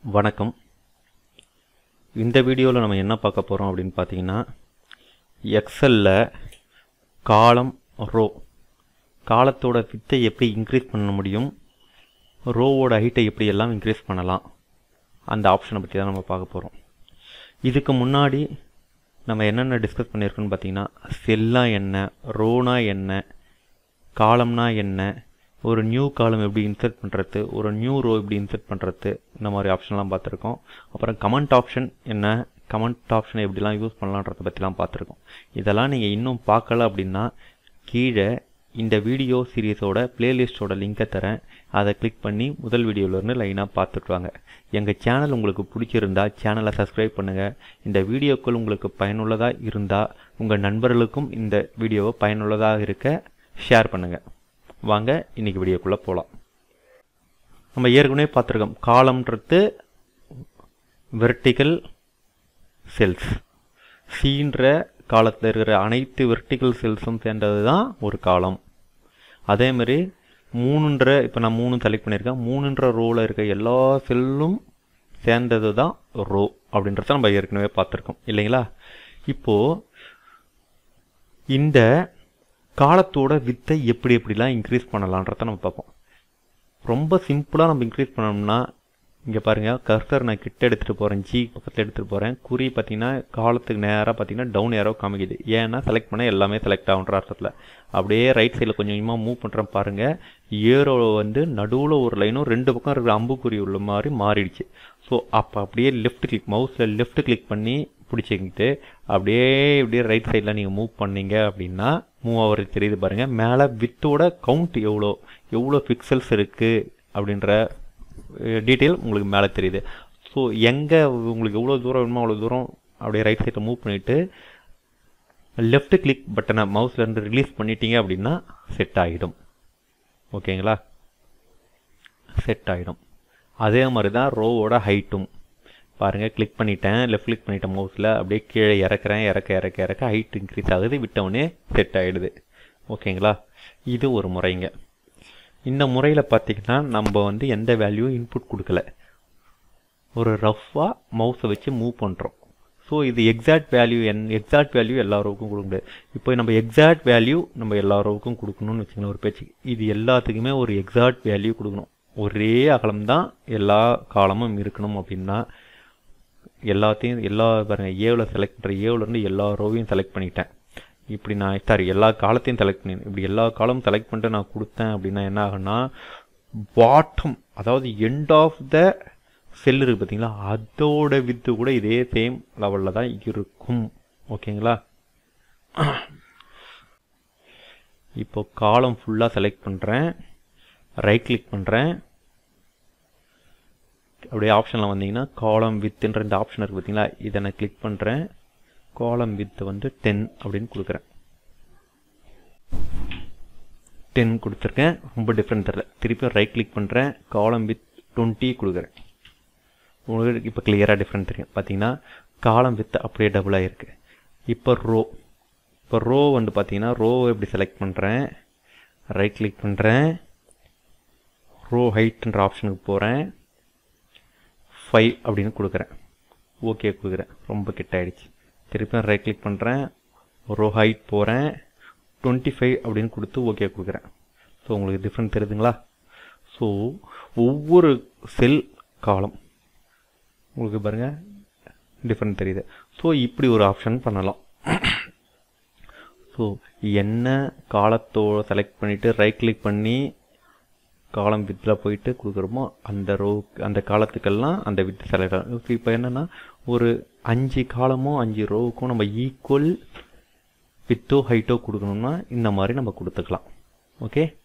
வணக்கம் இந்த வீடியோவில் நம்ம என்ன பார்க்க போகிறோம் அப்படின்னு பார்த்தீங்கன்னா எக்ஸலில் காலம் ரோ காலத்தோட வித்தை எப்படி இன்க்ரீஸ் பண்ண முடியும் ரோவோட ஹைட்டை எப்படி எல்லாம் இன்க்ரீஸ் பண்ணலாம் அந்த ஆப்ஷனை பற்றி தான் நம்ம பார்க்க போகிறோம் இதுக்கு முன்னாடி நம்ம என்னென்ன டிஸ்கஸ் பண்ணியிருக்கோன்னு பார்த்தீங்கன்னா செல்லா என்ன ரோனா என்ன காலம்னா என்ன ஒரு நியூ காலம் எப்படி இன்சர்ட் பண்ணுறது ஒரு நியூ ரோ எப்படி இன்சர்ட் பண்ணுறது இந்த மாதிரி ஆப்ஷன்லாம் பார்த்துருக்கோம் அப்புறம் கமெண்ட் ஆப்ஷன் என்ன கமெண்ட் ஆப்ஷனை எப்படிலாம் யூஸ் பண்ணலான்றத பற்றிலாம் பார்த்துருக்கோம் இதெல்லாம் நீங்கள் இன்னும் பார்க்கல அப்படின்னா கீழே இந்த வீடியோ சீரீஸோட பிளேலிஸ்ட்டோட லிங்கை தரேன் அதை கிளிக் பண்ணி முதல் வீடியோவிலேருந்து லைனாக பார்த்துட்டு வாங்க எங்கள் சேனல் உங்களுக்கு பிடிச்சிருந்தா சேனலை சப்ஸ்கிரைப் பண்ணுங்கள் இந்த வீடியோக்கள் உங்களுக்கு பயனுள்ளதாக இருந்தால் உங்கள் நண்பர்களுக்கும் இந்த வீடியோவை பயனுள்ளதாக இருக்க ஷேர் பண்ணுங்கள் வாங்க இன்றைக்கி வீடியோக்குள்ளே போகலாம் நம்ம ஏற்கனவே பார்த்துருக்கோம் காலம்ன்றது வெர்டிக்கல் செல்ஸ் சீன்ற காலத்தில் இருக்கிற அனைத்து வெர்டிக்கல் செல்ஸும் சேர்ந்தது தான் ஒரு காலம் அதேமாதிரி மூணுன்ற இப்போ நான் மூணு செலக்ட் பண்ணியிருக்கேன் மூணுன்ற ரோவில் இருக்க எல்லா செல்லும் சேர்ந்தது தான் ரோ அப்படின்றத நம்ம ஏற்கனவே பார்த்துருக்கோம் இல்லைங்களா இப்போது இந்த காலத்தோட வித்தை எப்படி எப்படிலாம் இன்க்ரீஸ் பண்ணலான்றத நம்ம பார்ப்போம் ரொம்ப சிம்பிளாக நம்ம இன்க்ரீஸ் பண்ணோம்னா இங்கே பாருங்கள் கர்சர் நான் கிட்ட எடுத்துகிட்டு போகிறேன் ஜி பக்கத்தில் எடுத்துகிட்டு போகிறேன் குறி பார்த்தீங்கன்னா காலத்துக்கு நேராக பார்த்தீங்கன்னா டவுன் ஏரோ காமிக்குது ஏன்னா செலக்ட் பண்ண எல்லாமே செலக்ட் ஆகுன்ற அர்த்தத்தில் அப்படியே ரைட் சைடில் கொஞ்சம் கொஞ்சமாக மூவ் பண்ணுறேன் பாருங்கள் ஏரோ வந்து நடுவில் ஒரு லைனும் ரெண்டு பக்கம் இருக்கிற அம்புக்குறி உள்ள மாதிரி மாறிடுச்சு ஸோ அப்போ அப்படியே லெஃப்ட் கிளிக் மவுஸில் லெஃப்ட் கிளிக் பண்ணி பிடிச்சிக்கிட்டு அப்படியே இப்படியே ரைட் சைடில் நீங்கள் மூவ் பண்ணீங்க அப்படின்னா மூவ் ஆகிறது தெரியுது பாருங்கள் மேலே வித்தோட கவுண்ட் எவ்வளோ எவ்வளோ பிக்சல்ஸ் இருக்குது அப்படின்ற டீட்டெயில் உங்களுக்கு மேலே தெரியுது ஸோ எங்கே உங்களுக்கு எவ்வளோ தூரம் வேணுமோ அவ்வளோ தூரம் அப்படியே ரைட் சைடில் மூவ் பண்ணிவிட்டு லெஃப்ட் கிளிக் பட்டனை மவுஸ்லேருந்து ரிலீஸ் பண்ணிட்டீங்க அப்படின்னா செட் ஆகிடும் ஓகேங்களா செட் ஆகிடும் அதே மாதிரி தான் ரோவோட ஹைட்டும் பாருங்கள் கிளிக் பண்ணிட்டேன் லெஃப்ட் கிளிக் பண்ணிட்டேன் மவுஸில் அப்படியே கீழே இறக்குறேன் இறக்க இறக்க இறக்க ஹைட் இன்க்ரீஸ் ஆகுது விட்டவுடனே செட் ஆகிடுது ஓகேங்களா இது ஒரு முறைங்க இந்த முறையில் பார்த்திங்கன்னா நம்ம வந்து எந்த வேல்யூ இன்புட் கொடுக்கல ஒரு ரஃப்பாக மவுஸை வச்சு மூவ் பண்ணுறோம் ஸோ இது எக்ஸாக்ட் வேல்யூ என் எக்ஸாக்ட் வேல்யூ எல்லாருக்கும் கொடுக்க முடியாது இப்போ நம்ம எக்ஸாக்ட் வேல்யூ நம்ம எல்லாருக்கும் கொடுக்கணும்னு வச்சுக்கலாம் ஒரு பேச்சு இது எல்லாத்துக்குமே ஒரு எக்ஸாக்ட் வேல்யூ கொடுக்கணும் ஒரே அகலம் தான் எல்லா காலமும் இருக்கணும் அப்படின்னா எல்லாத்தையும் எல்லா பாருங்கள் ஏவில் செலக்ட் பண்ணுற ஏவிலேருந்து எல்லா ரோவையும் செலக்ட் பண்ணிட்டேன் இப்படி நான் சாரி எல்லா காலத்தையும் செலக்ட் பண்ணி இப்படி எல்லா காலமும் செலக்ட் பண்ணிட்டு நான் கொடுத்தேன் அப்படின்னா என்ன ஆகுன்னா பாட்டம் அதாவது எண்ட் ஆஃப் த செல் இருக்குது பார்த்தீங்களா அதோட வித்து கூட இதே சேம் லெவலில் தான் இருக்கும் ஓகேங்களா இப்போ காலம் ஃபுல்லாக செலக்ட் பண்ணுறேன் ரைட் கிளிக் பண்ணுறேன் அப்படியே ஆப்ஷனில் வந்தீங்கன்னா காலம் வித்துன்ற இந்த ஆப்ஷன் இருக்குது பார்த்தீங்களா இதை நான் கிளிக் பண்ணுறேன் காலம் வித் வந்து டென் அப்படின்னு கொடுக்குறேன் டென் கொடுத்துருக்கேன் ரொம்ப டிஃப்ரெண்ட் தெரில திருப்பி ரைட் கிளிக் பண்ணுறேன் காலம் வித் டுவெண்ட்டி கொடுக்குறேன் உங்களுக்கு இப்போ கிளியராக டிஃப்ரெண்ட் தெரியும் பார்த்தீங்கன்னா காலம் வித் அப்படியே டபுளாக இருக்குது இப்போ ரோ இப்போ ரோ வந்து பார்த்தீங்கன்னா ரோவை எப்படி செலக்ட் பண்ணுறேன் ரைட் கிளிக் பண்ணுறேன் ரோ ஹைட்ன்ற ஆப்ஷனுக்கு போகிறேன் ஃபைவ் அப்படின்னு கொடுக்குறேன் ஓகே கொடுக்குறேன் ரொம்ப கிட்ட ஆகிடுச்சு திருப்பியும் ரைட் கிளிக் பண்ணுறேன் ரோ ஹைட் போகிறேன் டுவெண்ட்டி ஃபைவ் அப்படின்னு கொடுத்து ஓகே கொடுக்குறேன் ஸோ உங்களுக்கு டிஃப்ரெண்ட் தெரியுதுங்களா ஸோ ஒவ்வொரு செல் காலம் உங்களுக்கு பாருங்கள் டிஃப்ரெண்ட் தெரியுது ஸோ இப்படி ஒரு ஆப்ஷன் பண்ணலாம் ஸோ என்ன காலத்தோட செலக்ட் பண்ணிவிட்டு ரைட் கிளிக் பண்ணி காலம் வித்தில் போயிட்டு கொடுக்குறோமோ அந்த ரோ அந்த காலத்துக்கெல்லாம் அந்த வித்து செலக்ட் ஆகும் இப்போ என்னென்னா ஒரு அஞ்சு காலமோ அஞ்சு ரோவுக்கும் நம்ம ஈக்குவல் வித்தோ ஹைட்டோ கொடுக்கணும்னா இந்த மாதிரி நம்ம கொடுத்துக்கலாம் ஓகே